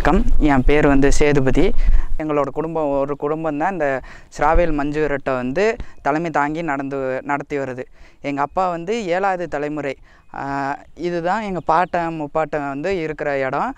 வணக்கம் என் பேர் வந்து சேதுபதி எங்களோட குடும்பம் ஒரு குடும்பம் தான் இந்த ஸ்ராவேல் மஞ்சு விரட்டை வந்து தலைமை தாங்கி நடந்து நடத்தி வருது எங்கள் அப்பா வந்து ஏழாவது தலைமுறை ஆஹ் இதுதான் எங்கள் பாட்டன் முப்பாட்டன் வந்து இருக்கிற இடம்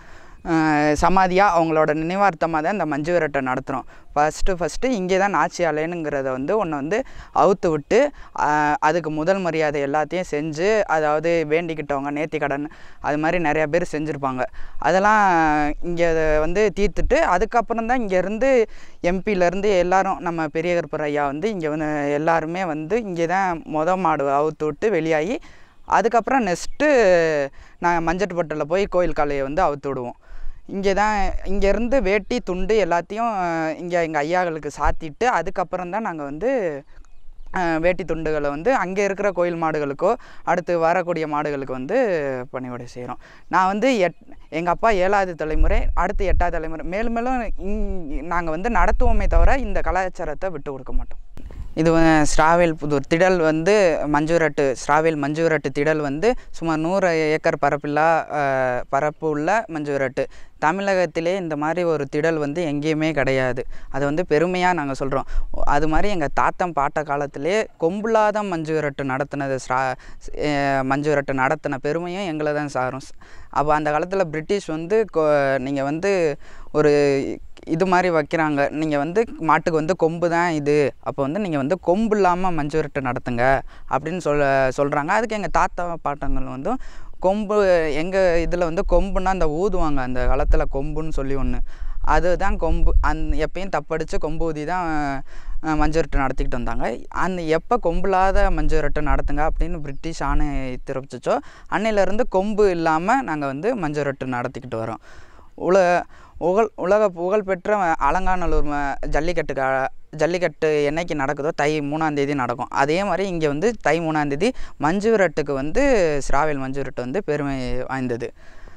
சமாதியாக அவங்களோட நினைவார்த்தமாக தான் இந்த மஞ்சு விரட்டை நடத்துகிறோம் ஃபஸ்ட்டு ஃபஸ்ட்டு இங்கே தான் நாச்சி அலைனுங்கிறத வந்து ஒன்று வந்து அவுத்து விட்டு ஆஹ் அதுக்கு முதல் மரியாதை எல்லாத்தையும் செஞ்சு அதாவது வேண்டிக்கிட்டவங்க நேர்த்தி கடன் அது மாதிரி நிறையா பேர் செஞ்சுருப்பாங்க அதெல்லாம் இங்கே வந்து தீர்த்துட்டு அதுக்கப்புறம் தான் இங்கேருந்து எம்பியிலேருந்து எல்லாரும் நம்ம பெரிய கருப்பர் ஐயா வந்து இங்கே வந்து எல்லாருமே வந்து இங்கே தான் மொத மாடு அவுத்து விட்டு வெளியாகி அதுக்கப்புறம் நெக்ஸ்ட்டு நாங்கள் மஞ்சட்டுப்பட்டில் போய் கோயில் காலையை வந்து அவுத்து விடுவோம் இங்கே தான் இங்கேருந்து வேட்டி துண்டு எல்லாத்தையும் இங்கே எங்கள் ஐயாக்களுக்கு சாத்திட்டு அதுக்கப்புறம் தான் நாங்கள் வந்து அஹ், வேட்டி துண்டுகளை வந்து அங்கே இருக்கிற கோயில் மாடுகளுக்கோ அடுத்து வரக்கூடிய மாடுகளுக்கு வந்து பணிவிடை செய்கிறோம் நான் வந்து எட் எங்கள் அப்பா ஏழாவது தலைமுறை அடுத்து எட்டாவது தலைமுறை மேலும் மேலும் இங் நாங்கள் வந்து நடத்துவோமே தவிர இந்த கலாச்சாரத்தை விட்டு கொடுக்க மாட்டோம் இது வந்து ஸ்ராவேல் புதூர் திடல் வந்து மஞ்சுவிரட்டு ஸ்ராவேல் மஞ்சுவிரட்டு திடல் வந்து சுமார் நூறு ஏக்கர் பரப்பில்லா அஹ், பரப்பு உள்ள மஞ்சுவிரட்டு தமிழகத்திலே இந்த மாதிரி ஒரு திடல் வந்து எங்கேயுமே கிடையாது அது வந்து பெருமையாக நாங்கள் சொல்கிறோம் அது மாதிரி எங்கள் தாத்தன் பாட்ட காலத்திலே கொம்புலாத மஞ்சு விரட்டு நடத்தினது ஸ்ரா அஹ், மஞ்சு விரட்டு நடத்தின பெருமையும் எங்களை தான் சாரும் அப்போ அந்த காலத்தில் பிரிட்டிஷ் வந்து நீங்கள் வந்து ஒரு இது மாதிரி வைக்கிறாங்க நீங்கள் வந்து மாட்டுக்கு வந்து கொம்பு தான் இது அப்போ வந்து நீங்கள் வந்து கொம்பு இல்லாமல் மஞ்சு விரட்டு நடத்துங்க அப்படின்னு சொல்ல சொல்கிறாங்க அதுக்கு எங்கள் தாத்தா பாட்டங்கள் வந்து கொம்பு எங்கள் இதில் வந்து கொம்புன்னா அந்த ஊதுவாங்க அந்த காலத்தில் கொம்புன்னு சொல்லி ஒன்று அதுதான் கொம்பு அந் எப்பயும் தப்படிச்சு கொம்பு ஊதி தான் அஹ், மஞ்சு விரட்டு நடத்திக்கிட்டு வந்தாங்க அந்த எப்போ கொம்புலாத மஞ்சு விரட்டு நடத்துங்க அப்படின்னு பிரிட்டிஷ் ஆணை திறப்பிச்சோ அன்னையிலேருந்து கொம்பு இல்லாமல் நாங்கள் வந்து மஞ்சு விரட்டு நடத்திக்கிட்டு வரோம் உல உகழ் உலக புகழ்பெற்ற அலங்காநல்லூர் ம- ஜல்லிக்கட்டு க ஜல்லிக்கட்டு என்னைக்கு நடக்குதோ தை மூணாந்தேதி நடக்கும் அதே மாதிரி இங்கே வந்து தை மூணாந்தேதி மஞ்சு விரட்டுக்கு வந்து ஸ்ராவேல் மஞ்சு விரட்டு வந்து பெருமை வாய்ந்தது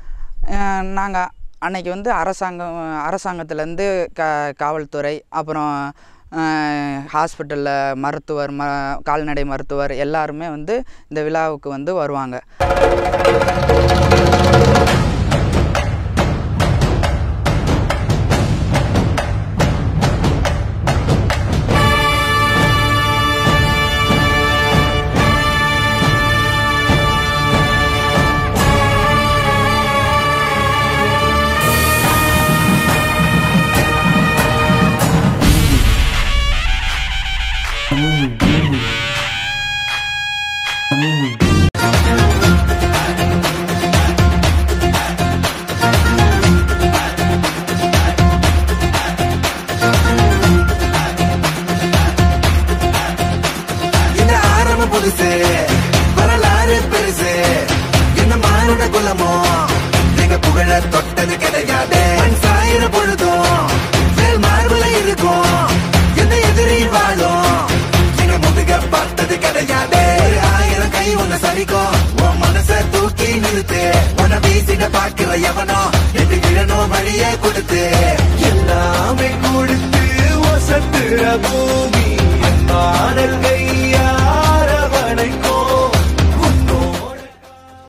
நாங்கள் அன்னைக்கு வந்து அரசாங்கம் அரசாங்கத்துலேருந்து க காவல்துறை அப்புறம் ஹாஸ்பிட்டலில் மருத்துவர் ம கால்நடை மருத்துவர் எல்லாருமே வந்து இந்த விழாவுக்கு வந்து வருவாங்க இந்த ஆரம்பம் புதுசு வரலாறு பெருசு என்ன மானுட குலமோ எங்க புகழ தொட்டது கிடையாது மண் சாயிர பொழுதும் வேல் மார்புல இருக்கும் எந்த எதிரி வாழும் எங்க முதுக பார்த்தது கிடையாது ஒரு ஆயிரம் கை உன்னை சரிக்கும் உன் மனச தூக்கி நிறுத்து உன்னை வீசிட பாக்குற எவனோ எது விழணும் வழிய கொடுத்து எல்லாமே கொடுத்து ஒசத்துற பூமி